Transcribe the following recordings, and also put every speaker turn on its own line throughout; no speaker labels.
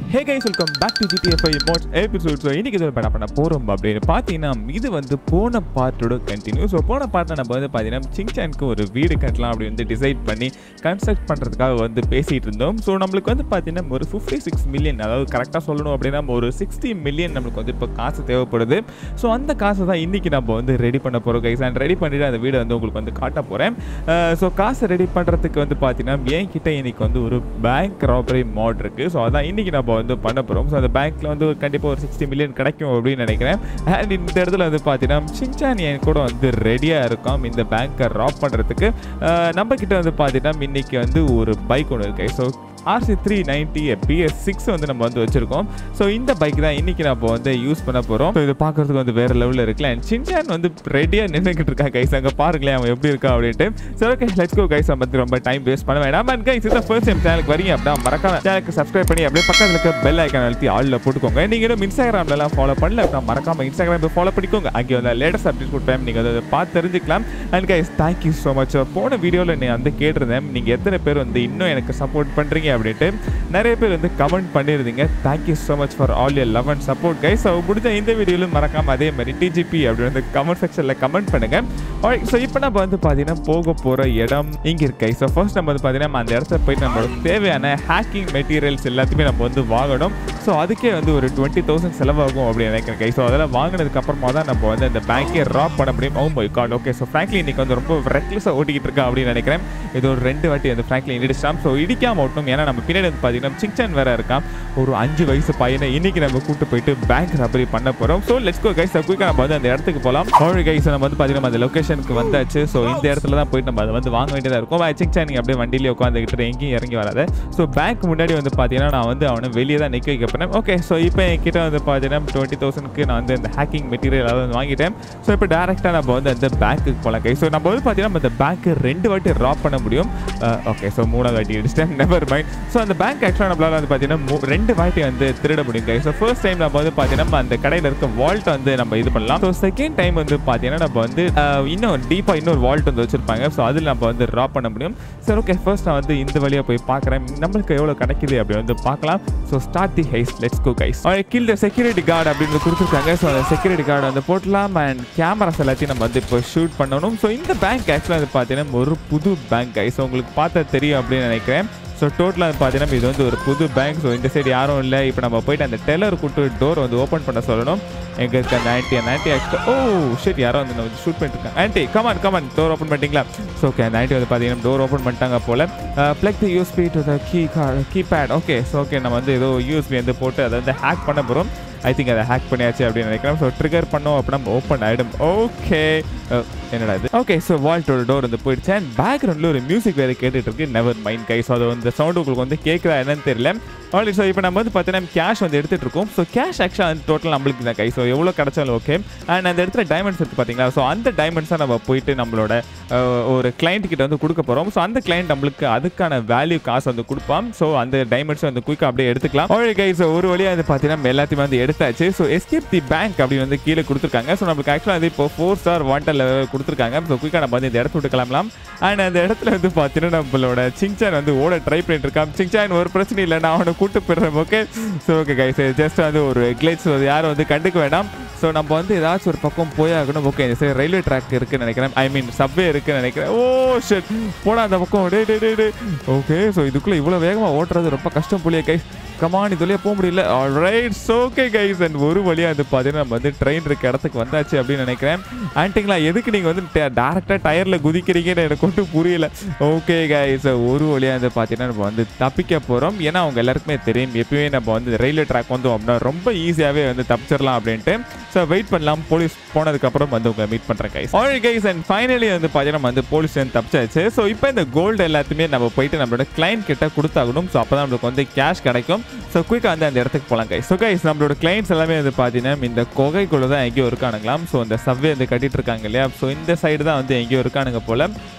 hey guys welcome back to GTF mods episode so இன்னைக்கு இதில் பண்ண பண்ண போகிறோம் அப்படின்னு பார்த்தீங்கன்னா இது வந்து போன பார்ட்டோட கண்டினியூ ஸோ போன பார்ட்டில் நம்ம வந்து பார்த்தீங்கன்னா சிங்சானுக்கு ஒரு வீடு கட்டலாம் அப்படி வந்து டிசைட் பண்ணி கன்ஸ்ட்ரக்ட் பண்ணுறதுக்காக வந்து பேசிகிட்டு இருந்தோம் ஸோ நம்மளுக்கு வந்து பார்த்தீங்கன்னா ஒரு ஃபிஃப்டி சிக்ஸ் மில்லியன் அதாவது கரெக்டாக சொல்லணும் அப்படின்னா ஒரு சிக்ஸ்டி மில்லியன் நம்மளுக்கு வந்து இப்போ காசு தேவைப்படுது ஸோ அந்த காசை தான் இன்றைக்கி நம்ம வந்து ரெடி பண்ண போகிறோம் கைஸ் அண்ட் ரெடி பண்ணிவிட்டு அந்த வீடை வந்து உங்களுக்கு வந்து காட்ட போகிறேன் ஸோ காசை ரெடி பண்ணுறதுக்கு வந்து பார்த்தீங்கன்னா என்கிட்ட இன்னைக்கு வந்து ஒரு பேங்க் ராபரி மாட் இருக்குது ஸோ அதான் இன்றைக்கி நம்ம வந்து பண்ண போகிறோம் ஸோ அந்த பேங்க்கில் வந்து கண்டிப்பாக ஒரு சிக்ஸ்டி மில்லியன் கிடைக்கும் அப்படின்னு நினைக்கிறேன் அண்ட் இந்த இடத்துல வந்து பார்த்தீங்கன்னா சின்சான் என் கூட வந்து ரெடியாக இருக்கும் இந்த பேங்க்கை ராப் பண்ணுறதுக்கு நம்ம கிட்ட வந்து பார்த்தீங்கன்னா இன்னைக்கு வந்து ஒரு பைக் ஒன்று இருக்கு so RC three ninety BS six வந்து நம்ம வந்து வச்சிருக்கோம் ஸோ இந்த பைக் தான் இன்னைக்கு நம்ம வந்து யூஸ் பண்ண போகிறோம் ஸோ இது பார்க்கறதுக்கு வந்து வேற லெவலில் இருக்குல்ல அண்ட் சின்சான் வந்து ரெடியாக நின்றுக்கிட்டு இருக்கா கைஸ் அங்கே பாருங்களேன் அவன் எப்படி இருக்கா அப்படின்ட்டு சரி ஓகே லெட்ஸ் கோ கைஸ் பற்றி ரொம்ப டைம் வேஸ்ட் பண்ண வேண்டாம் அண்ட் கைஸ் இதான் ஃபர்ஸ்ட் டைம் சேனலுக்கு வரீங்க அப்படின்னா மறக்காம சேனலுக்கு சப்ஸ்கிரைப் பண்ணி அப்படியே பக்கத்தில் இருக்க பெல் ஐக்கான் அழுத்தி ஆளில் போட்டுக்கோங்க நீங்கள் இன்னும் இன்ஸ்டாகிராம்லலாம் ஃபாலோ பண்ணல அப்படின்னா மறக்காம இன்ஸ்டாகிராம் ஃபாலோ பண்ணிக்கோங்க அங்கே வந்து லேட்டஸ்ட் அப்டேட் கொடுப்பேன் நீங்கள் அதை பார்த்து தெரிஞ்சுக்கலாம் and guys thank you so much போன வீடியோவில் நான் வந்து கேட்டிருந்தேன் நீங்கள் எத்தனை பேர் வந்து இன்னும் எனக்கு சப்போர்ட் பண்ணுறீங்க அப்படின்ட்டு நிறைய பேர் வந்து கமெண்ட் பண்ணியிருந்தீங்க thank you so much for all your love and support guys so முடிஞ்ச இந்த வீடியோவில் மறக்காம அதே மாதிரி டிஜிபி அப்படின்னு வந்து கமெண்ட் செக்ஷனில் கமெண்ட் பண்ணுங்க ஸோ இப்போ நம்ம வந்து பார்த்தீங்கன்னா போக போகிற இடம் இங்கே இருக்கு ஸோ ஃபர்ஸ்ட் நம்ம வந்து பார்த்தீங்கன்னா அந்த இடத்துல போயிட்டு நம்மளோட தேவையான ஹேக்கிங் மெட்டீரியல்ஸ் எல்லாத்தையுமே நம்ம வந்து வாங்கணும் ஸோ அதுக்கே வந்து ஒரு டுவெண்ட்டி தௌசண்ட் செலவாகும் அப்படின்னு நினைக்கிறேன் கை ஸோ அதெல்லாம் வாங்கினதுக்கு அப்புறமா தான் நம்ம வந்து அந்த பேங்கே ராப் பண்ண முடியும் oh my god okay so frankly இன்னைக்கு வந்து ரொம்ப ரெக்லஸாக ஓட்டிக்கிட்டு இருக்கா அப்படின்னு நினைக்கிறேன் இது ஒரு ரெண்டு வாட்டி அந்த ஃப்ராங்க்லி இடிச்சிட்டான் ஸோ இடிக்காம ஓட்டணும் ஏன்னா நம்ம பின்னாடி வந்து பார்த்தீங்கன்னா சிங்சான் வேற இருக்கான் ஒரு அஞ்சு வயசு பையனை இன்னைக்கு நம்ம கூட்டு போயிட்டு பேங்க் ராபரி பண்ண போகிறோம் ஸோ லெட்ஸ் கோ கைஸ் குயிக்காக நம்ம வந்து அந்த இடத்துக்கு போகலாம் ஆல்ரெடி கைஸ் நம்ம வந்து பார்த்தீங்கன்னா அந்த லொக்கேஷனுக்கு வந்தாச்சு ஸோ இந்த இடத்துல தான் போயிட்டு நம்ம அதை வந்து வாங்க வேண்டியதாக இருக்கும் சிங்சான் நீங்கள் அப்படியே வண்டியிலே உட்காந்துக்கிட்டு எங்கேயும் இறங்கி வராத ஸோ பேங்க் முன்னாடி வந்து பார்த்தீங்கன்னா நான் வந்து அவனை வெளியே தான் நிற்க வைக்க போனேன் ஓகே ஸோ இப்போ என்கிட்ட வந்து பார்த்தீங்கன்னா டுவெண்ட்டி தௌசண்ட்க்கு நான் வந்து இந்த ஹேக்கிங் மெட்டீரியல் அதாவது வந்து வாங்கிட்டேன் ஸோ இப்போ டேரெக்டாக நம்ம வந்து அந்த பேங்க்குக்கு போகலாம் கை ஸோ நம்ம வந்து பார்த்தீங்கன்னா அந்த பேங்க்கு ரெண்டு வாட்டி ராப் பண்ண முடியும் ஓகே ஸோ மூணாவது வாட்டி அடிச்சிட்டேன் நெவர் மைண்ட் ஸோ அந்த பேங்க் ஆக்சுவலாக நம்மளால வந்து பார்த்தீங்கன்னா மூ- ரெண்டு வாட்டி வந்து திருட முடியும் கை ஸோ ஃபர்ஸ்ட் டைம் நம்ம வந்து பார்த்தீங்கன்னா அந்த கடையில் இருக்க வால்ட் வந்து நம்ம இது பண்ணலாம் ஸோ செகண்ட் டைம் வந்து பார்த்தீங்கன்னா நம்ம வந்து அஹ், இன்னும் டீப்பாக இன்னொரு வால்ட் வந்து வச்சிருப்பாங்க ஸோ அதில் நம்ம வந்து ராப் பண்ண முடியும் சரி ஓகே ஃபர்ஸ்ட் நான் வந்து இந்த வழியாக போய் பார்க்குறேன் நம்மளுக்கு எவ்வளோ கிடைக்குது அப்படி வந்து பார்க்கலாம் so start the heist let's go guys kill the security guard அப்படின்னு கொடுத்துருக்காங்க ஸோ அந்த செக்யூரிட்டி கார்டு வந்து போட்டலாம் அண்ட் கேமராஸ் எல்லாத்தையும் நம்ம வந்து இப்போ ஷூட் பண்ணணும் ஸோ இந்த பேங்க் ஆக்சுவலாக வந்து பார்த்தீங்கன்னா ஒரு புது பேங்க் கைஸ் உங்களுக்கு பார்த்தா தெரியும் அப்படின்னு நினைக்கிறேன் ஸோ டோட்டலாக பார்த்தீங்கன்னா இது வந்து ஒரு புது பேங்க் ஸோ இந்த சைடு யாரும் இல்லை இப்போ நம்ம போயிட்டு அந்த டெல்லர் கூட்டு டோர் வந்து ஓப்பன் பண்ண சொல்லணும் எங்கே இருக்க அந்த ஆன்ட்டி அந்த ஆன்ட்டி ஆக்சுவலாக ஓ ஷிட் யாரோ வந்து நம்ம ஷூட் பண்ணிட்டு இருக்காங்க aunty come on come on door open பண்ணிட்டீங்களா ஸோ ஓகே அந்த ஆன்ட்டி வந்து பார்த்தீங்கன்னா டோர் ஓப்பன் பண்ணிட்டாங்க போல் plug the USB to the key keypad okay so okay நம்ம வந்து ஏதோ யூஎஸ்பி வந்து போட்டு அதை வந்து ஹேக் பண்ண போகிறோம் ஐ திங்க் அதை ஹேக் பண்ணியாச்சு அப்படின்னு நினைக்கிறேன் ஸோ ட்ரிகர் பண்ணோம் அப்படின்னா ஓப்பன் ஆகிடும் ஓகே என்னடா இது ஓகே ஸோ வால்ட்டோட டோர் வந்து போயிடுச்சு அண்ட் பேக்ரவுண்டில் ஒரு மியூசிக் வேறு கேட்டுட்டு இருக்கு நெவர் மைண்ட் கை ஸோ அது வந்து சவுண்டு உங்களுக்கு வந்து கேட்குதா என்னன்னு தெரியல ஆல்ரெடி ஸோ இப்போ நம்ம வந்து பார்த்தீங்கன்னா கேஷ் வந்து எடுத்துட்டு இருக்கோம் ஸோ கேஷ் ஆக்சுவலாக வந்து டோட்டல் நம்மளுக்கு தான் கை ஸோ எவ்வளோ கிடைச்சாலும் ஓகே அண்ட் அந்த இடத்துல டைமண்ட்ஸ் இருக்குது பார்த்தீங்களா ஸோ அந்த டைமண்ட்ஸை நம்ம போயிட்டு நம்மளோட அஹ், ஒரு கிளைண்ட் கிட்ட வந்து கொடுக்க போகிறோம் ஸோ அந்த கிளைண்ட் நம்மளுக்கு அதுக்கான வேல்யூ காசு வந்து கொடுப்பான் ஸோ அந்த டைமண்ட்ஸ் வந்து குயிக்காக அப்படியே எடுத்துக்கலாம் ஆல்ரெடி கை ஸோ ஒரு வழியாக வந்து பார்த்தீங்கன்னா நம்ம எல்லாத்தையுமே வந்து எடுத்தாச்சு ஸோ எஸ்கேப் தி பேங்க் அப்படின்னு வந்து கீழே கொடுத்துருக்காங்க ஸோ நம்மளுக்கு ஆக்சுவலாக வந்து இப்போ ஃபோர் ஸ்டார் வாண்டர் லெவல் கொடுத்துருக்காங்க ஸோ குயிக்காக நம்ம வந்து இந்த இடத்த விட்டு கிளம்பலாம் அண்ட் அந்த இடத்துல வந்து பார்த்தீங்கன்னா நம்மளோட சிங்சான் வந்து ஓட ட்ரை பண்ணிட்டு இருக்கான் சிங்சான் ஒரு பிரச்சனை இல்லை நான் அவனை கூட்டு போயிடுறேன் okay so okay guys just வந்து ஒரு கிளேட்ஸ் யாரும் வந்து கண்டுக்க வேண்டாம் ஸோ நம்ம வந்து ஏதாச்சும் ஒரு பக்கம் போய் ஆகணும் ஓகே இந்த சைடு ரயில்வே ட்ராக் இருக்குன்னு நினைக்கிறேன் ஐ மீன் சப்வே இருக்குன்னு நினைக்கிறேன் ஓ ஷெட் போடா அந்த பக்கம் டே டே டே டே ஓகே ஸோ இதுக்குள்ளே இவ்வளோ வேகமாக ஓட்டுறது ரொம்ப கஷ்டம் புள்ளிய கைஸ் கமான் இது வழியாக போக முடியல ரைட் ஓகே கைஸ் அண்ட் ஒரு வழியாக வந்து பார்த்தீங்கன்னா நம்ம வந்து ட்ரெயின் இருக்க இடத்துக்கு வந்தாச்சு அப்படின்னு நினைக்கிறேன் ஆன்ட்டிங்களா எதுக்கு நீங்கள் வந்து டேரெக்டாக டயரில் குதிக்கிறீங்கன்னு எனக்கு ஒன்றும் புரியல ஓகே கைஸ் ஒரு வழியாக வந்து பார்த்தீங்கன்னா நம்ம வந்து தப்பிக்க போகிறோம் ஏன்னா அவங்க எல்லாருக்குமே தெரியும் எப்பயுமே நம்ம வந்து ரயில்வே ட்ராக் வந்தோம் அப்படின்னா ரொம்ப ஈஸியாகவே வந்து தப்பிச்சிடலாம் அப்படின்ட்டு ஸோ வெயிட் பண்ணலாம் போலீஸ் போனதுக்கப்புறம் வந்து உங்களை மீட் பண்ணுறேன் guys all guys and finally வந்து பார்த்தீங்கன்னா நம்ம வந்து போலீஸ் வந்து தப்பிச்சாச்சு ஸோ இப்போ இந்த கோல்டு எல்லாத்தையுமே நம்ம போயிட்டு நம்மளோட கிளைண்ட் கிட்ட கொடுத்தாகணும் ஸோ அப்போ தான் நம்மளுக்கு வந்து கேஷ் கிடைக்கும் ஸோ குயிக்காக வந்து அந்த இடத்துக்கு போகலாம் கைஸ் ஸோ கைஸ் நம்மளோட கிளைண்ட்ஸ் எல்லாமே வந்து பார்த்தீங்கன்னா இந்த குகைக்குள்ள தான் எங்கேயோ இருக்கானுங்களாம் ஸோ இந்த சவ்வே வந்து கட்டிட்டு இருக்காங்க இல்லையா ஸோ இந்த சைடு தான் வந்து எங்கேயோ இருக்கானுங்க போல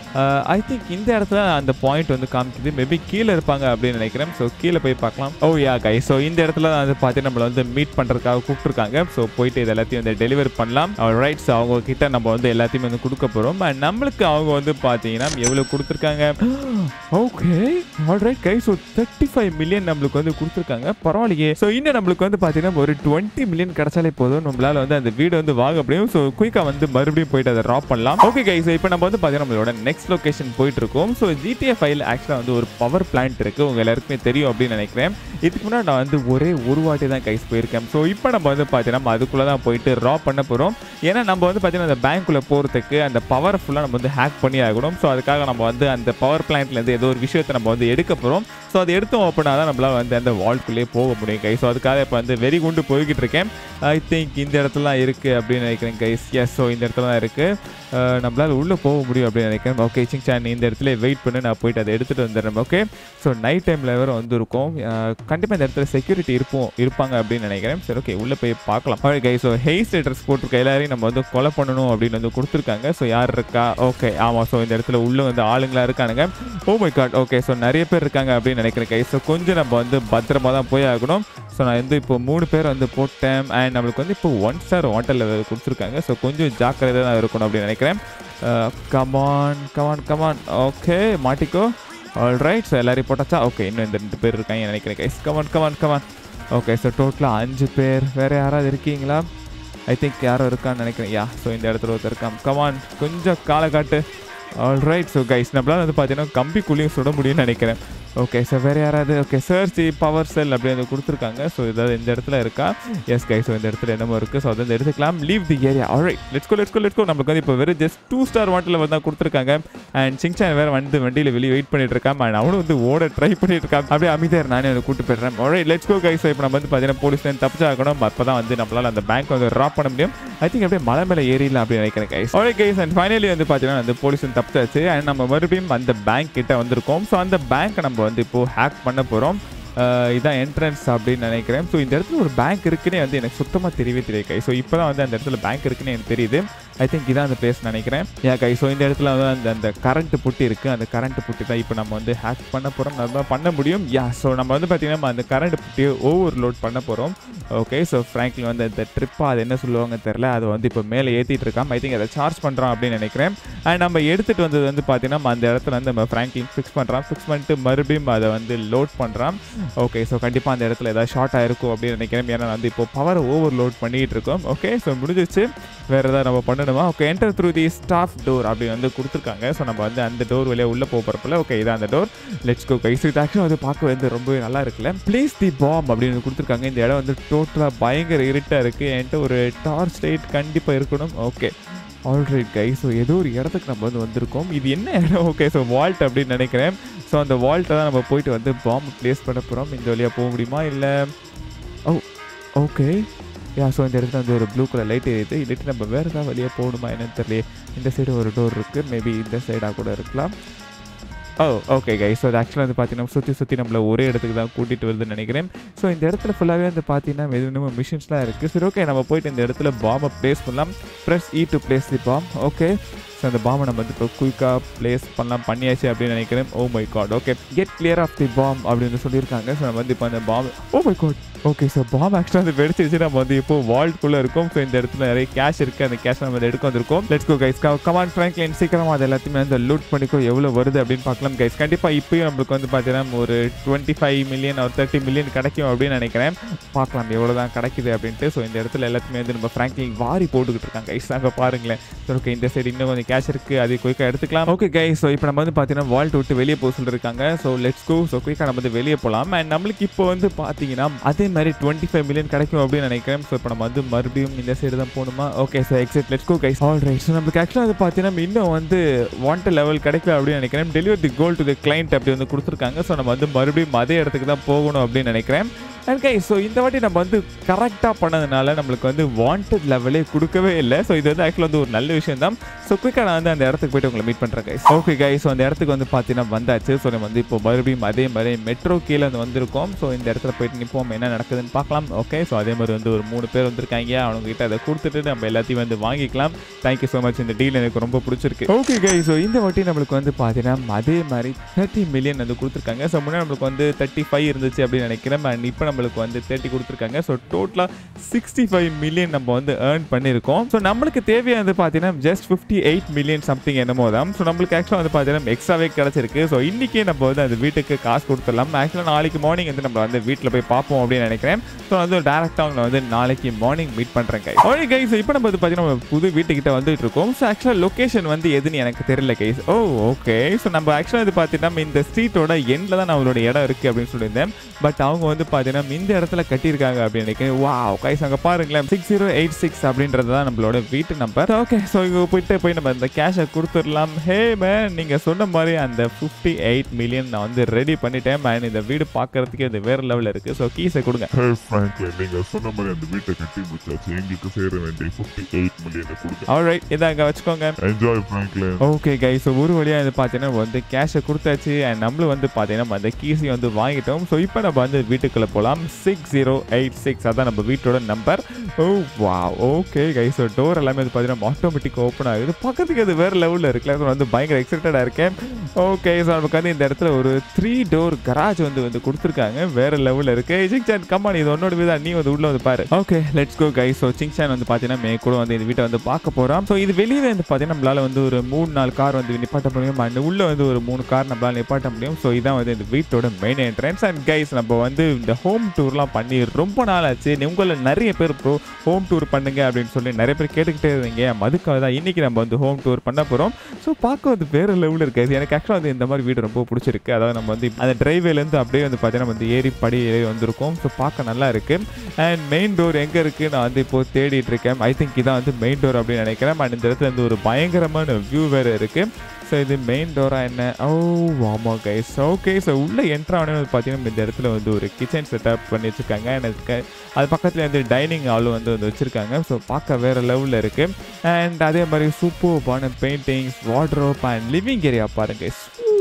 ஐ திங்க் இந்த இடத்துல அந்த பாயிண்ட் வந்து காமிக்குது மேபி கீழே இருப்பாங்க அப்படின்னு நினைக்கிறேன் ஸோ கீழே போய் பார்க்கலாம் ஓ யா கை ஸோ இந்த இடத்துல வந்து பார்த்தீங்கன்னா நம்மளை வந்து மீட் பண்ணுறதுக்காக கூப்பிட்டுருக்காங்க ஸோ போயிட்டு இது எல்லாத்தையும் வந்து டெலிவரி பண்ணலாம் ரைட் ஸோ அவங்க கிட்ட நம்ம வந்து எல்லாத்தையுமே வந்து கொடுக்க போகிறோம் அண்ட் நம்மளுக்கு அவங்க வந்து பார்த்தீங்கன்னா எவ்வளோ கொடுத்துருக்காங்க okay alright guy so thirty five million நம்மளுக்கு வந்து கொடுத்துருக்காங்க பரவாயில்லையே ஸோ இன்னும் நம்மளுக்கு வந்து பார்த்தீங்கன்னா ஒரு டுவெண்ட்டி மில்லியன் கிடைச்சாலே போதும் நம்மளால வந்து அந்த வீடு வந்து வாங்க முடியும் ஸோ குயிக்காக வந்து மறுபடியும் போயிட்டு அதை ட்ராப் பண்ணலாம் ஓகே கை ஸோ இப்போ நம்ம வந்து பார்த்தீங்கன்னா நம்மளோட நெக்ஸ்ட் லொகேஷன் போயிட்டு இருக்கோம் ஸோ ஜிடிஏ ஃபைல் ஆக்சுவலாக வந்து ஒரு பவர் பிளான்ட் இருக்கு உங்க எல்லாருக்குமே தெரியும் அப்படின்னு நினைக்கிறேன் இதுக்கு முன்னாடி நான் வந்து ஒரே ஒரு வாட்டி தான் கைஸ் போயிருக்கேன் ஸோ இப்போ நம்ம வந்து பார்த்தீங்கன்னா அதுக்குள்ளே தான் போயிட்டு ரா பண்ண போகிறோம் ஏன்னா நம்ம வந்து பார்த்தீங்கன்னா அந்த பேங்க்குள்ளே போகிறதுக்கு அந்த பவர் ஃபுல்லாக நம்ம வந்து ஹேக் பண்ணி ஆகணும் ஸோ அதுக்காக நம்ம வந்து அந்த பவர் பிளான்ட்லேருந்து ஏதோ ஒரு விஷயத்தை நம்ம வந்து எடுக்க போகிறோம் ஸோ அதை எடுத்தோம் அப்படின்னா தான் நம்மளால் வந்து அந்த வால்குள்ளேயே போக முடியும் கை ஸோ அதுக்காக இப்போ வந்து வெறி குண்டு போய்கிட்டு இருக்கேன் ஐ திங்க் இந்த இடத்துல இருக்குது அப்படின்னு நினைக்கிறேன் கைஸ் எஸ் ஸோ இந்த இடத்துல தான் இருக்குது நம்மளால் உள்ளே போக முடியும் அப்படின்னு நினைக்கிறேன் ஓகே சிங் சான் இந்த இடத்துல வெயிட் பண்ணி நான் போயிட்டு அதை எடுத்துகிட்டு வந்துடுறேன் ஓகே ஸோ நைட் டைமில் வேறு வந்திருக்கோம் கண்டிப்பாக இந்த இடத்துல செக்யூரிட்டி இருப்போம் இருப்பாங்க அப்படின்னு நினைக்கிறேன் சரி ஓகே உள்ளே போய் பார்க்கலாம் okay guy so heist dress போட்டிருக்க எல்லாரையும் நம்ம வந்து கொலை பண்ணணும் அப்படின்னு வந்து கொடுத்துருக்காங்க ஸோ யார் இருக்கா ஓகே ஆமாம் ஸோ இந்த இடத்துல உள்ளே வந்து ஆளுங்களா இருக்கானுங்க oh my god okay so நிறைய பேர் இருக்காங்க அப்படின்னு நினைக்கிறேன் கை ஸோ கொஞ்சம் நம்ம வந்து பத்திரமா தான் போய் ஆகணும் ஸோ நான் வந்து இப்போ மூணு பேர் வந்து போட்டேன் அண்ட் நம்மளுக்கு வந்து இப்போ ஒன் ஸ்டார் வாட்டர் லெவல் கொடுத்துருக்காங்க ஸோ கொஞ்சம் ஜாக்கிரதை தான் இருக்கணும் அப்படின்னு நினைக்கிறேன் கமான் கமான் கமான் ஓகே மாட்டிக்கோ ஆல் ரைட் ஸோ எல்லாரையும் போட்டாச்சா ஓகே இன்னும் இந்த ரெண்டு பேர் இருக்காங்க நினைக்கிறேன் guys come on come on come on okay so டோட்டலாக அஞ்சு பேர் வேறு யாராவது இருக்கீங்களா ஐ திங்க் யாரும் இருக்கான்னு நினைக்கிறேன் யா ஸோ இந்த இடத்துல ஒருத்தர் இருக்கான் கமான் கொஞ்சம் காலை காட்டு ஆல் ரைட் ஸோ கைஸ் நம்மளால் வந்து பார்த்தீங்கன்னா கம்பிக்குள்ளேயும் சுட முடியும்னு நினைக்கிறேன் ஓகே சார் வேறு யாராவது ஓகே சர்ச் பவர் செல் அப்படி வந்து கொடுத்துருக்காங்க ஸோ ஏதாவது இந்த இடத்துல இருக்கா எஸ் கை ஸோ இந்த இடத்துல என்னமோ இருக்குது ஸோ அதை வந்து எடுத்துக்கலாம் leave the area alright let's go let's go let's go நம்மளுக்கு வந்து இப்போ வெறும் ஜஸ்ட் டூ ஸ்டார் வாட்டில் வந்து கொடுத்துருக்காங்க அண்ட் சிங்சான் வேறு வந்து வண்டியில் வெளியே வெயிட் பண்ணிட்டு இருக்கான் அண்ட் அவனும் வந்து ஓட ட்ரை பண்ணிட்டு இருக்கான் அப்படியே அமைதியார் நானே வந்து கூட்டு போயிடுறேன் ஆல்ரைட் லெட்ஸ் கோ கைஸ் இப்போ நம்ம வந்து பார்த்தீங்கன்னா போலீஸ்லேருந்து தப்பிச்சாகணும் அப்போ தான் வந்து நம்மளால் அந்த பேங்க் வந்து ட்ராப் பண்ண முடியும் ஐ திங்க் அப்படியே மலை மேலே ஏறிடலாம் அப்படின்னு நினைக்கிறேன் guys alright guys and finally வந்து பார்த்தீங்கன்னா அந்த போலீஸ் தப்பிச்சாச்சு அண்ட் நம்ம மறுபடியும் அந்த பேங்க் கிட்ட வந்திருக்கோம் ஸோ அந்த பேங்க்கை நம்ம வந்து இப்போ ஹேக் பண்ண போகிறோம் இதான் என்ட்ரன்ஸ் அப்படின்னு நினைக்கிறேன் ஸோ இந்த இடத்துல ஒரு பேங்க் இருக்குன்னே வந்து எனக்கு சுத்தமாக தெரியவே தெரியாது கை ஸோ இப்போ தான் வந்து அந்த இடத்துல பேங்க் இருக்குன்னு எனக்கு தெரியுது ஐ திங்க் இதான் அந்த பிளேஸ் நினைக்கிறேன் யா கை ஸோ இந்த இடத்துல வந்து அந்த அந்த கரண்ட் புட்டி இருக்குது அந்த கரண்ட் புட்டி தான் இப்போ நம்ம வந்து ஹேக் பண்ண போகிறோம் நம்ம பண்ண முடியும் யா ஸோ நம்ம வந்து பார்த்தீங்கன்னா அந்த கரண்ட் புட்டியை ஓவர்லோட் பண்ண போகிறோம் ஓகே ஸோ ஃப்ராங்க்லின் வந்து இந்த ட்ரிப்பாக அது என்ன சொல்லுவாங்க தெரில அதை வந்து இப்போ மேலே ஏற்றிட்டு இருக்கான் ஐ திங்க் அதை சார்ஜ் பண்ணுறோம் அப்படின்னு நினைக்கிறேன் அண்ட் நம்ம எடுத்துகிட்டு வந்தது வந்து பார்த்தீங்கன்னா அந்த இடத்துல வந்து நம்ம ஃப்ராங்க்லின் ஃபிக்ஸ் பண்ணுறான் ஃபிக்ஸ் பண்ணிட்டு மறுபடியும் அதை வந்து லோட் பண்ணுறான் ஓகே ஸோ கண்டிப்பாக அந்த இடத்துல ஏதாவது ஷார்ட் ஆயிருக்கும் அப்படின்னு நினைக்கிறேன் ஏன்னா வந்து இப்போ பவர் ஓவர்லோட் பண்ணிட்டு இருக்கோம் ஓகே ஸோ முடிஞ்சிச்சு வேறு ஏதாவது நம்ம பண்ணணுமா okay enter through the staff door அப்படி வந்து கொடுத்துருக்காங்க ஸோ நம்ம வந்து அந்த டோர் வழியாக உள்ளே போக போகிறப்பல ஓகே இதான் அந்த டோர் லெட்ஸ் கோ கைஸ் இது ஆக்சுவலாக வந்து பார்க்க வந்து ரொம்பவே நல்லா இருக்குல்ல ப்ளேஸ் தி பாம் அப்படின்னு கொடுத்துருக்காங்க இந்த இடம் வந்து டோட்டலாக பயங்கர இருட்டாக இருக்குது என்கிட்ட ஒரு டார்ச் லைட் கண்டிப்பாக இருக்கணும் ஓகே ஆல்ரைட் கை ஸோ ஏதோ ஒரு இடத்துக்கு நம்ம வந்து வந்திருக்கோம் இது என்ன இடம் ஓகே ஸோ வால்ட் அப்படின்னு நினைக்கிறேன் ஸோ அந்த வால்ட்டை தான் நம்ம போயிட்டு வந்து பாம்பு ப்ளேஸ் பண்ண போகிறோம் இந்த வழியாக போக முடியுமா இல்லை ஓ ஓகே யா ஸோ இந்த இடத்துல வந்து ஒரு ப்ளூ கலர் லைட் எரியுது இல்லாட்டி நம்ம வேறு ஏதாவது வழியாக போகணுமா என்னன்னு தெரியல இந்த சைடு ஒரு டோர் இருக்குது மேபி இந்த சைடாக கூட இருக்கலாம் ஓ ஓகே கை ஸோ அது ஆக்சுவலாக வந்து பார்த்தீங்கன்னா சுற்றி சுற்றி நம்மளை ஒரே இடத்துக்கு தான் கூட்டிகிட்டு வருதுன்னு நினைக்கிறேன் ஸோ இந்த இடத்துல ஃபுல்லாகவே வந்து பார்த்தீங்கன்னா எதுவும் மிஷின்ஸ்லாம் இருக்குது சரி ஓகே நம்ம போயிட்டு இந்த இடத்துல பாம்பை ப்ளேஸ் பண்ணலாம் press E to place the bomb okay so அந்த பாம்பை நம்ம வந்து இப்போ குயிக்காக ப்ளேஸ் பண்ணலாம் பண்ணியாச்சு அப்படின்னு நினைக்கிறேன் oh my god okay get clear of the bomb அப்படின்னு சொல்லியிருக்காங்க ஸோ நம்ம வந்து இப்போ அந்த bomb oh my god okay so bomb ஆக்சுவலாக வந்து வெடிச்சிருச்சு நம்ம வந்து இப்போ வால்ட்குள்ளே இருக்கும் ஸோ இந்த இடத்துல நிறைய கேஷ் இருக்குது அந்த கேஷ் நம்ம எடுக்க வந்திருக்கோம் let's go guys come on Franklin சீக்கிரமாக அது எல்லாத்தையுமே வந்து லூட் பண்ணிக்கோ எவ்வளோ வருது அப்படின்னு பார்க்கலாம் கைஸ் கண்டிப்பாக இப்போயும் நம்மளுக்கு வந்து பார்த்தீங்கன்னா ஒரு டுவெண்ட்டி ஃபைவ் மில்லியன் ஒரு தேர்ட்டி மில்லியன் கிடைக்கும் அப்படின்னு நினைக்கிறேன் பார்க்கலாம் எவ்வளோ தான் கிடைக்குது அப்படின்ட்டு ஸோ இந்த இடத்துல எல்லாத்தையுமே வந்து நம்ம ஃப்ராங்க்லின் வாரி போட்டுக்கிட்டு இருக்காங்க கைஸ் அங்கே பாருங்களேன் ஸோ ஓகே இந்த சைடு இன்னும் கொஞ்சம் கேஷ் இருக்குது அது குயிக்காக எடுத்துக்கலாம் ஓகே கைஸ் ஸோ இப்போ நம்ம வந்து பார்த்தீங்கன்னா வால்ட் விட்டு வெளியே போக சொல்லியிருக்காங்க ஸோ லெட்ஸ் கோ ஸோ குயிக்காக நம்ம வந்து வெளியே போகலாம் அண்ட் நம்மளுக்கு இப்போ வந்து பார்த்தீங்கன்னா அதே மாதிரி டுவெண்ட்டி ஃபைவ் மில்லியன் கிடைக்கும் அப்படின்னு நினைக்கிறேன் ஸோ இப்போ நம்ம வந்து மறுபடியும் இந்த சைடு தான் போகணுமா okay sir exit let's go guys all right so நம்மளுக்கு ஆக்சுவலாக வந்து பார்த்தீங்கன்னா இன்னும் வந்து வாண்டட் லெவல் கிடைக்கல அப்படின்னு நினைக்கிறேன் deliver the goal to the client அப்படி வந்து கொடுத்துருக்காங்க ஸோ நம்ம வந்து மறுபடியும் அதே இடத்துக்கு தான் போகணும் அப்படின்னு நினைக்கிறேன் அண்ட் கை ஸோ இந்த வாட்டி நம்ம வந்து கரெக்டாக பண்ணதுனால நம்மளுக்கு வந்து வாண்டட் லெவலே கொடுக்கவே இல்லை ஸோ இது வந்து ஆக்சுவலாக வந்து ஒரு நல்ல விஷயம் தான் ஸோ குயிக்காக நான் வந்து அந்த இடத்துக்கு போயிட்டு உங்களை மீட் பண்ணுறேன் கைஸ் ஓகே கைஸ் ஸோ அந்த இடத்துக்கு வந்து பார்த்தீங்கன்னா வந்தாச்சு ஸோ நம்ம வந்து இப்போ மறுபடியும் அதே மாதிரி மெட்ரோ கீழே வந்து வந்திருக்கோம் ஸோ இந்த இடத்துல போயிட்டு நிற்போம் என்ன நடக்குதுன்னு பார்க்கலாம் ஓகே ஸோ அதே மாதிரி வந்து ஒரு மூணு பேர் வந்திருக்காங்க அவங்க கிட்ட அதை கொடுத்துட்டு நம்ம எல்லாத்தையும் வந்து வாங்கிக்கலாம் தேங்க்யூ ஸோ மச் இந்த டீல் எனக்கு ரொம்ப பிடிச்சிருக்கு ஓகே கைஸ் ஸோ இந்த வாட்டி நம்மளுக்கு வந்து பார்த்தீங்கன்னா அதே மாதிரி தேர்ட்டி மில்லியன் வந்து கொடுத்துருக்காங்க ஸோ முன்னாடி நம்மளுக்கு வந்து தேர்ட்டி ஃபைவ் இருந்துச்சு அப்படின்னு நினைக்கிறேன் அண்ட் இப்போ நம்மளுக்கு வந்து தேர்ட்டி கொடுத்துருக்காங்க ஸோ டோட்டலாக சிக்ஸ்டி ஃபைவ் மில்லியன் நம்ம வந்து ஏர்ன் பண்ணியிருக்கோம் ஸோ நம்மளுக்கு தேவையானது பார்த்தீங்கன்னா just fifty eight million something என்னமோ தான் ஸோ நம்மளுக்கு ஆக்சுவலாக வந்து பார்த்தீங்கன்னா எக்ஸ்ட்ராவே கிடச்சிருக்கு ஸோ இன்றைக்கே நம்ம வந்து அந்த வீட்டுக்கு காசு கொடுத்துடலாம் ஆக்சுவலாக நாளைக்கு மார்னிங் வந்து நம்ம வந்து வீட்டில் போய் பார்ப்போம் அப்படின்னு நினைக்கிறேன் ஸோ வந்து டேரெக்டாக அவங்களை வந்து நாளைக்கு மார்னிங் மீட் பண்ணுறேன் கை ஓகே கைஸ் இப்போ நம்ம வந்து பார்த்தீங்கன்னா நம்ம புது வீட்டுக்கிட்ட வந்துட்டு இருக்கோம் ஸோ ஆக்சுவலாக லொக்கேஷன் வந்து எதுன்னு எனக்கு தெரியல கைஸ் ஓ ஓகே ஸோ நம்ம ஆக்சுவலாக இது பார்த்தீங்கன்னா இந்த ஸ்ட்ரீட்டோட எண்டில் தான் நம்மளோட இடம் இருக்குது அப்படின்னு சொல்லியிருந்தேன் பட் அவங்க வந்து பார்த்தீங்கன்னா இந்த இடத்துல கட்டியிருக்காங்க அப்படின்னு நினைக்கிறேன் வா கைஸ் அங்கே பாருங்களேன் சிக்ஸ் ஜீரோ எயிட் சிக்ஸ் அப்படின்றது தான் நம்மளோட வீட்டு நம்பர் ஓகே ஸோ இங்கே போயிட்டு போய் நம்ம இந்த கேஷை கொடுத்துடலாம் ஹே மேன் நீங்கள் சொன்ன மாதிரி அந்த ஃபிஃப்டி எயிட் மில்லியன் நான் வந்து ரெடி பண்ணிட்டேன் மேன் இந்த வீடு பார்க்கறதுக்கே இது வேறு லெவலில் இருக்குது ஸோ கீஸை கொடுங்க
ஹே ஃப்ராங்க்லின் நீங்க சொன்ன மாதிரி அந்த வீட்டை கட்டி முடிச்சாச்சு எங்களுக்கு சேர வேண்டிய ஃபிஃப்டி எயிட் மில்லியனை கொடுங்க
ஆல்ரைட் இதாங்க வச்சுக்கோங்க
enjoy Franklin
okay guys so ஒரு வழியாக வந்து பார்த்தீங்கன்னா வந்து கேஷை கொடுத்தாச்சு அண்ட் நம்மளும் வந்து பார்த்தீங்கன்னா அந்த கீஸையும் வந்து வாங்கிட்டோம் ஸோ இப்போ நம்ம வந்து வீட்டுக்குள்ளே போகலாம் சிக்ஸ் ஜீரோ எயிட் சிக்ஸ் அதான் நம்ம வீட்டோட நம்பர் ஓ வா ஓகே கைஸ் ஸோ டோர் எல்லாமே வந்து பார்த்தீங்கன்னா ஆட்டோமேட்டிக் ஓப்பன் ஆகுது பக்கத்துக்கு அது வேறு லெவலில் இருக்குல்ல ஸோ வந்து பயங்கர எக்ஸைட்டடாக இருக்கேன் ஓகே ஸோ நமக்கு வந்து இந்த இடத்துல ஒரு த்ரீ டோர் கராஜ் வந்து வந்து கொடுத்துருக்காங்க வேறு லெவலில் இருக்கு சிங்சான் கம்மான் இது உன்னோட வீதா நீ வந்து உள்ள வந்து பாரு okay let's go guys so சிங்சான் வந்து பார்த்தீங்கன்னா மே கூட வந்து இந்த வீட்டை வந்து பார்க்க போகிறோம் ஸோ இது வெளியே வந்து பார்த்தீங்கன்னா நம்மளால வந்து ஒரு மூணு நாலு கார் வந்து நிப்பாட்ட முடியும் அண்ட் உள்ள வந்து ஒரு மூணு கார் நம்மளால நிப்பாட்ட முடியும் ஸோ இதான் வந்து இந்த வீட்டோட மெயின் என்ட்ரன்ஸ் அண்ட் கைஸ் நம்ம வந்து இந்த ஹோம் டூர்லாம் பண்ணி ரொம்ப நாள் ஆச்சு உங்களை நிறைய பேர் ப்ரோ ஹோம் டூர் பண்ணுங்க அப்படின்னு சொல்லி நிறைய பேர் கேட்டுக்கிட்டே இருந்தீங்க அதுக்காக தான் இன்னைக்கு நம்ம வந்து ஹோம் டூர் பண்ண போகிறோம் ஸோ பார்க்க வந்து வேற லெவலில் இருக்காது எனக்கு ஆக்சுவலாக வந்து இந்த மாதிரி வீடு ரொம்ப பிடிச்சிருக்கு அதாவது நம்ம வந்து அந்த டிரைவேலேருந்து அப்படியே வந்து பார்த்தீங்கன்னா வந்து ஏறி படி ஏறி வந்திருக்கோம் ஸோ பார்க்க நல்லா இருக்கு அண்ட் மெயின் டோர் எங்கே இருக்குது நான் வந்து இப்போ தேடிட்டு இருக்கேன் ஐ திங்க் இதான் வந்து மெயின் டோர் அப்படின்னு நினைக்கிறேன் அண்ட் இந்த இடத்துல வந்து ஒரு பயங்கரமான வியூ வேறு இருக்குது ஸோ இது மெயின் டோரா என்ன ஓ ஆமாம் கைஸ் ஓகே ஸோ உள்ளே என்ட்ரு ஆனே வந்து பார்த்தீங்கன்னா இந்த இடத்துல வந்து ஒரு கிச்சன் செட்டப் பண்ணி வச்சுருக்காங்க எனக்கு அது பக்கத்தில் வந்து டைனிங் ஹாலும் வந்து வந்து வச்சுருக்காங்க ஸோ பார்க்க வேறு லெவலில் இருக்குது அண்ட் அதே மாதிரி சூப்பர்பான paintings wardrobe and living area பாருங்க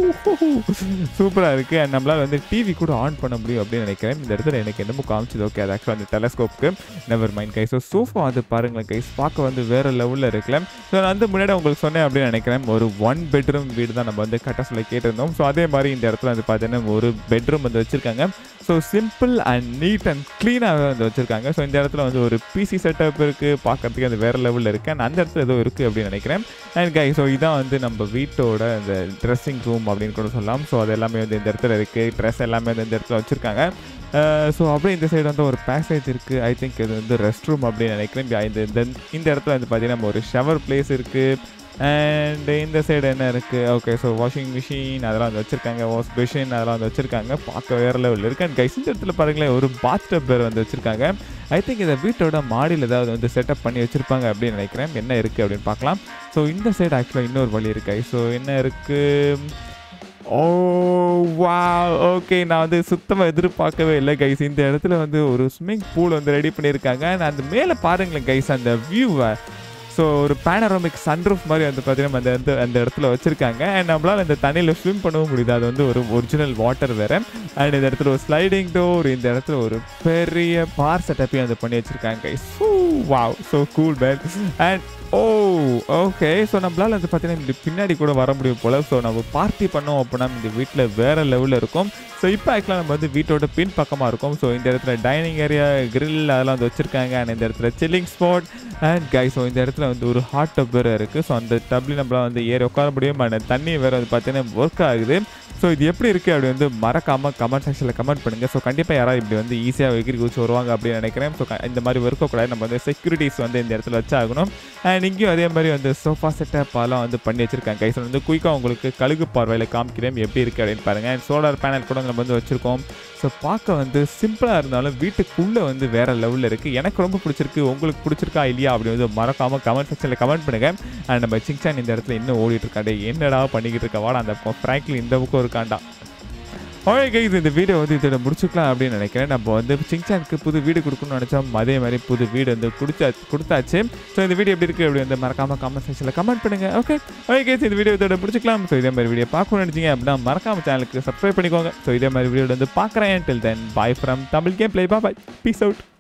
சூப்பராக இருக்குது அண்ட் நம்மளால் வந்து டிவி கூட ஆன் பண்ண முடியும் அப்படின்னு நினைக்கிறேன் இந்த இடத்துல எனக்கு என்னமோ காமிச்சது ஓகே அது ஆக்சுவலாக அந்த டெலஸ்கோப்புக்கு never mind guys so sofa வந்து பாருங்களேன் கைஸ் பார்க்க வந்து வேறு லெவலில் இருக்குல்ல ஸோ நான் வந்து முன்னாடி உங்களுக்கு சொன்னேன் அப்படின்னு நினைக்கிறேன் ஒரு ஒன் பெட்ரூம் வீடு தான் நம்ம வந்து கட்ட சொல்லி கேட்டிருந்தோம் ஸோ அதே மாதிரி இந்த இடத்துல வந்து பார்த்தீங்கன்னா ஒரு பெட்ரூம் வந்து வச்சுருக்காங்க so simple and neat and க்ளீனாக வந்து வச்சுருக்காங்க ஸோ இந்த இடத்துல வந்து ஒரு பிசி செட்டப் இருக்குது பார்க்கறதுக்கு அது வேறு லெவலில் இருக்குது அண்ட் அந்த இடத்துல ஏதோ இருக்குது அப்படின்னு நினைக்கிறேன் அண்ட் கை ஸோ இதான் வந்து நம்ம வீட்டோட அந்த ட்ரெஸ்ஸிங் ரூம் அப்படின்னு கூட சொல்லலாம் ஸோ அது எல்லாமே வந்து இந்த இடத்துல இருக்குது ட்ரெஸ் எல்லாமே வந்து இந்த இடத்துல வச்சுருக்காங்க ஸோ அப்படியே இந்த சைடு வந்து ஒரு பேசேஜ் இருக்குது ஐ திங்க் இது வந்து ரெஸ்ட் ரூம் அப்படின்னு நினைக்கிறேன் இந்த இந்த இந்த இடத்துல வந்து பார்த்தீங்கன்னா நம்ம ஒரு ஷவர் பிளேஸ் இருக்குது அண்ட் இந்த சைடு என்ன இருக்குது ஓகே ஸோ வாஷிங் மிஷின் அதெல்லாம் வந்து வச்சுருக்காங்க வாஷ் மிஷின் அதெல்லாம் வந்து வச்சுருக்காங்க பார்க்க வேறு லெவலில் இருக்குது அண்ட் கைஸ் இந்த இடத்துல பாருங்களேன் ஒரு பாத் டப் பேர் வந்து வச்சுருக்காங்க ஐ திங்க் இந்த வீட்டோட மாடியில் ஏதாவது வந்து செட்டப் பண்ணி வச்சுருப்பாங்க அப்படின்னு நினைக்கிறேன் என்ன இருக்குது அப்படின்னு பார்க்கலாம் ஸோ இந்த சைடு ஆக்சுவலாக இன்னொரு வழி இருக்கு ஸோ என்ன இருக்குது ஓ வா ஓகே நான் வந்து சுத்தமாக எதிர்பார்க்கவே இல்லை கைஸ் இந்த இடத்துல வந்து ஒரு ஸ்விம்மிங் பூல் வந்து ரெடி பண்ணியிருக்காங்க and அந்த மேலே பாருங்களேன் கைஸ் அந்த வியூவை ஸோ ஒரு பேனரோமிக் சன்ரூஃப் மாதிரி வந்து பார்த்தீங்கன்னா அந்த வந்து அந்த இடத்துல வச்சுருக்காங்க அண்ட் நம்மளால் இந்த தண்ணியில் ஸ்விம் பண்ணவும் முடியுது அது வந்து ஒரு ஒரிஜினல் வாட்டர் வேறு அண்ட் இந்த இடத்துல ஒரு ஸ்லைடிங் டோர் இந்த இடத்துல ஒரு பெரிய பார் செட்டப்பையும் வந்து பண்ணி வச்சுருக்காங்க so wow so cool pad and oh okay so நம்மளால் வந்து பார்த்தீங்கன்னா இப்படி பின்னாடி கூட வர முடியும் போல் ஸோ நம்ம பார்ட்டி பண்ணோம் அப்படின்னா இந்த வீட்டில் வேறு லெவலில் இருக்கும் ஸோ இப்போ ஆக்சுவலாக நம்ம வந்து வீட்டோட பின் பக்கமாக இருக்கும் ஸோ இந்த இடத்துல டைனிங் ஏரியா grill அதெல்லாம் வந்து வச்சுருக்காங்க அண்ட் இந்த இடத்துல chilling spot and guy so இந்த இடத்துல வந்து ஒரு ஹாட் டப் வேறு இருக்குது ஸோ அந்த டப்லையும் நம்மளால் வந்து ஏறி உட்கார முடியும் அண்ட் தண்ணி வேறு வந்து பார்த்தீங்கன்னா ஒர்க் ஆகுது ஸோ இது எப்படி இருக்குது அப்படி வந்து மறக்காமல் கமெண்ட் செக்ஷனில் கமெண்ட் பண்ணுங்கள் ஸோ கண்டிப்பாக யாராவது இப்படி வந்து ஈஸியாக எகிரி குதிச்சு வருவாங்க அப்படின்னு நினைக்கிறேன் ஸோ இந்த மாதிரி இருக்கக்கூடாது நம்ம வந்து செக்யூரிட்டிஸ் வந்து இந்த இடத்துல வச்சாகணும் அண்ட் இங்கேயும் அதே மாதிரி வந்து சோஃபா செட்டப் அதெல்லாம் வந்து பண்ணி வச்சிருக்காங்க கைஸ் வந்து குயிக்காக உங்களுக்கு கழுகு பார்வையில் காமிக்கிறேன் எப்படி இருக்குது அப்படின்னு பாருங்கள் அண்ட் சோலார் பேனல் கூட நம்ம வந்து வச்சுருக்கோம் ஸோ பார்க்க வந்து சிம்பிளாக இருந்தாலும் வீட்டுக்குள்ளே வந்து வேறு லெவலில் இருக்குது எனக்கு ரொம்ப பிடிச்சிருக்கு உங்களுக்கு பிடிச்சிருக்கா இல்லையா அப்படி வந்து மறக்காமல் கமெண்ட் செக்ஷனில் கமெண்ட் பண்ணுங்கள் அண்ட் நம்ம சிங்சான் இந்த இடத்துல இன்னும் ஓடிட்டு இருக்காண்டே என்னடா பண்ணிக்கிட்டு இருக்க வாடா அந்த ஃப்ராங்க்லி இந்த பக்கம் இருக்காண்டா ஓகே கைஸ் இந்த வீடியோ வந்து இதோட முடிச்சுக்கலாம் அப்படின்னு நினைக்கிறேன் நம்ம வந்து சிங்சானுக்கு புது வீடு கொடுக்கணும்னு நினச்சோம் அதே மாதிரி புது வீடு வந்து கொடுத்தா கொடுத்தாச்சு ஸோ இந்த வீடியோ எப்படி இருக்குது அப்படி வந்து மறக்காம கமெண்ட் செக்ஷனில் கமெண்ட் பண்ணுங்க ஓகே ஓகே கைஸ் இந்த வீடியோ இதோட முடிச்சுக்கலாம் ஸோ இதே மாதிரி வீடியோ பார்க்கணும்னு நினச்சிங்க அப்படின்னா மறக்காம சேனலுக்கு சப்ஸ்கிரைப் பண்ணிக்கோங்க ஸோ இதே மாதிரி வீடியோ வந்து பார்க்குறேன் till then bye from Tamil game play bye peace out